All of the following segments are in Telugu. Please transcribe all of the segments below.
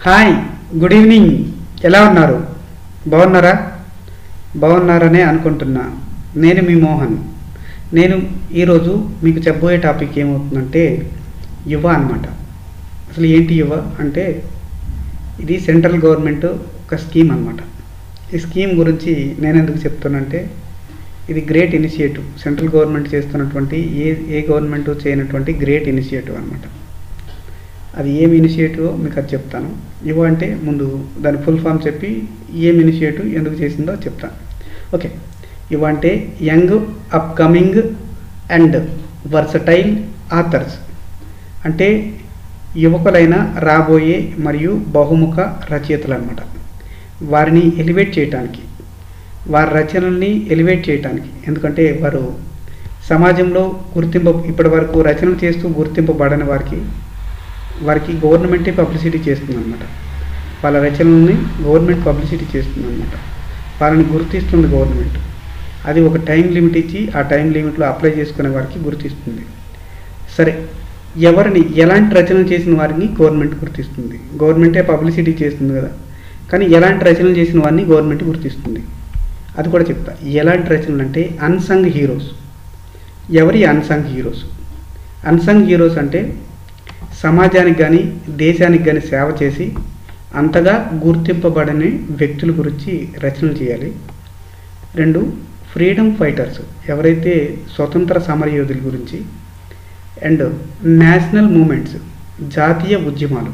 హాయ్ గుడ్ ఈవినింగ్ ఎలా ఉన్నారు బాగున్నారా బాగున్నారనే అనుకుంటున్నా నేను మీ మోహన్ నేను ఈరోజు మీకు చెప్పబోయే టాపిక్ ఏమవుతుందంటే యువ అన్నమాట అసలు ఏంటి యువ అంటే ఇది సెంట్రల్ గవర్నమెంట్ ఒక స్కీమ్ అన్నమాట ఈ స్కీమ్ గురించి నేను ఎందుకు చెప్తానంటే ఇది గ్రేట్ ఇనిషియేటివ్ సెంట్రల్ గవర్నమెంట్ చేస్తున్నటువంటి ఏ ఏ గవర్నమెంట్ చేయనటువంటి గ్రేట్ ఇనిషియేటివ్ అనమాట అది ఏం ఇనిషియేటివ్ మీకు అది చెప్తాను యువ అంటే ముందు దాని ఫుల్ ఫామ్ చెప్పి ఏం ఇనిషియేటివ్ ఎందుకు చేసిందో చెప్తాను ఓకే యువ అంటే young upcoming and versatile authors అంటే యువకులైన రాబోయే మరియు బహుముఖ రచయితలు అనమాట వారిని ఎలివేట్ చేయటానికి వారి రచనల్ని ఎలివేట్ చేయటానికి ఎందుకంటే వారు సమాజంలో గుర్తింప ఇప్పటి వరకు రచనలు చేస్తూ గుర్తింపబడని వారికి వారికి గవర్నమెంటే పబ్లిసిటీ చేస్తుంది అనమాట వాళ్ళ రచనల్ని గవర్నమెంట్ పబ్లిసిటీ చేస్తుంది అనమాట వాళ్ళని గుర్తిస్తుంది గవర్నమెంట్ అది ఒక టైం లిమిట్ ఇచ్చి ఆ టైం లిమిట్లో అప్లై చేసుకునే వారికి గుర్తిస్తుంది సరే ఎవరిని ఎలాంటి రచనలు చేసిన వారిని గవర్నమెంట్ గుర్తిస్తుంది గవర్నమెంటే పబ్లిసిటీ చేస్తుంది కదా కానీ ఎలాంటి రచనలు చేసిన వారిని గవర్నమెంట్ గుర్తిస్తుంది అది కూడా చెప్తా ఎలాంటి రచనలు అంటే అన్సంగ్ హీరోస్ ఎవరి అన్సంగ్ హీరోస్ అన్సంగ్ హీరోస్ అంటే సమాజానికి కానీ దేశానికి కానీ సేవ చేసి అంతగా గుర్తింపబడని వ్యక్తుల గురించి రచనలు చేయాలి రెండు ఫ్రీడమ్ ఫైటర్స్ ఎవరైతే స్వతంత్ర సమరయోధుల గురించి అండ్ నేషనల్ మూమెంట్స్ జాతీయ ఉద్యమాలు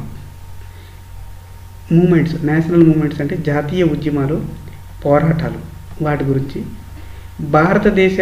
మూమెంట్స్ నేషనల్ మూమెంట్స్ అంటే జాతీయ ఉద్యమాలు పోరాటాలు వాటి గురించి భారతదేశ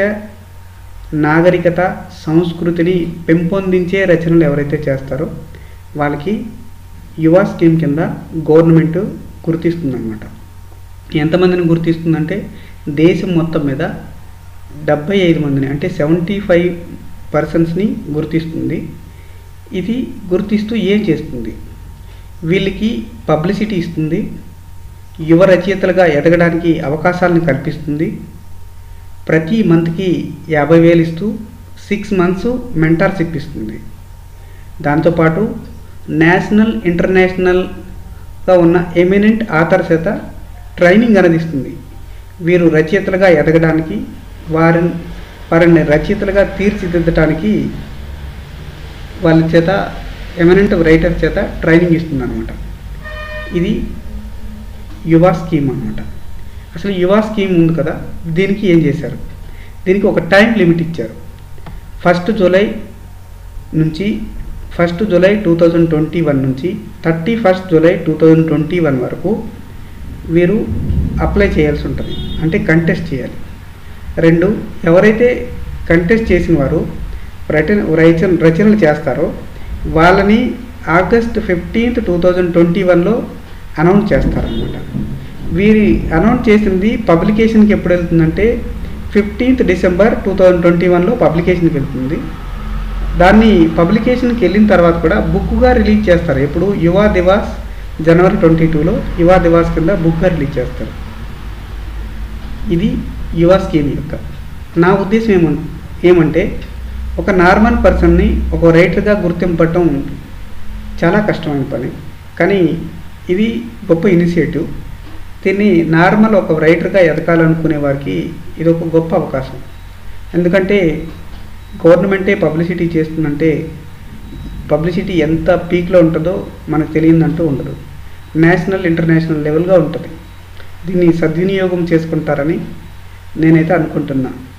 నాగరికత సంస్కృతిని పెంపొందించే రచనలు ఎవరైతే చేస్తారో వాళ్ళకి యువ స్కీమ్ కింద గవర్నమెంట్ గుర్తిస్తుందన్నమాట ఎంతమందిని గుర్తిస్తుందంటే దేశం మొత్తం మీద డెబ్బై ఐదు మందిని అంటే సెవెంటీ ఫైవ్ పర్సన్స్ని గుర్తిస్తుంది ఇది గుర్తిస్తూ ఏం చేస్తుంది వీళ్ళకి పబ్లిసిటీ ఇస్తుంది యువ రచయితలుగా ఎదగడానికి అవకాశాలను కల్పిస్తుంది ప్రతి మంత్కి యాభై వేలు ఇస్తూ సిక్స్ మంత్స్ మెంటార్షిప్ ఇస్తుంది దాంతోపాటు నేషనల్ ఇంటర్నేషనల్గా ఉన్న ఎమినెంట్ ఆథర్ చేత ట్రైనింగ్ అనేది ఇస్తుంది వీరు రచయితలుగా ఎదగడానికి వారిని వారిని రచయితలుగా తీర్చిదిద్దడానికి వాళ్ళ చేత ఎమినెంట్ రైటర్ చేత ట్రైనింగ్ ఇస్తుంది అనమాట ఇది యువ స్కీమ్ అనమాట అసలు యువ స్కీమ్ ఉంది కదా దీనికి ఏం చేశారు దీనికి ఒక టైం లిమిట్ ఇచ్చారు ఫస్ట్ జూలై నుంచి first July two thousand twenty one నుంచి thirty first July two thousand twenty one వరకు వీరు అప్లై చేయాల్సి ఉంటుంది అంటే కంటెస్ట్ చేయాలి రెండు ఎవరైతే కంటెస్ట్ చేసిన వారు రచన రచన రచనలు చేస్తారో వాళ్ళని August fifteenth two thousand twenty వన్లో అనౌన్స్ చేస్తారనమాట వీరి అనౌన్స్ చేసింది పబ్లికేషన్కి ఎప్పుడు వెళ్తుందంటే fifteenth December two thousand twenty వన్లో పబ్లికేషన్కి వెళ్తుంది దాన్ని పబ్లికేషన్కి వెళ్ళిన తర్వాత కూడా బుక్గా రిలీజ్ చేస్తారు ఎప్పుడు యువ దివాస్ జనవరి ట్వంటీ టూలో యువ దివాస్ కింద బుక్గా రిలీజ్ చేస్తారు ఇది యువ స్కీమ్ యొక్క నా ఉద్దేశం ఏమ ఏమంటే ఒక నార్మల్ పర్సన్ని ఒక రైటర్గా గుర్తింపటం చాలా కష్టమైన పని కానీ ఇది గొప్ప ఇనిషియేటివ్ దీన్ని నార్మల్ ఒక రైటర్గా ఎదగాలనుకునే వారికి ఇది ఒక గొప్ప అవకాశం ఎందుకంటే గవర్నమెంటే పబ్లిసిటీ చేస్తుందంటే పబ్లిసిటీ ఎంత పీక్లో ఉంటుందో మనకు తెలియదంటూ ఉండదు నేషనల్ ఇంటర్నేషనల్ లెవెల్గా ఉంటుంది దీన్ని సద్వినియోగం చేసుకుంటారని నేనైతే అనుకుంటున్నా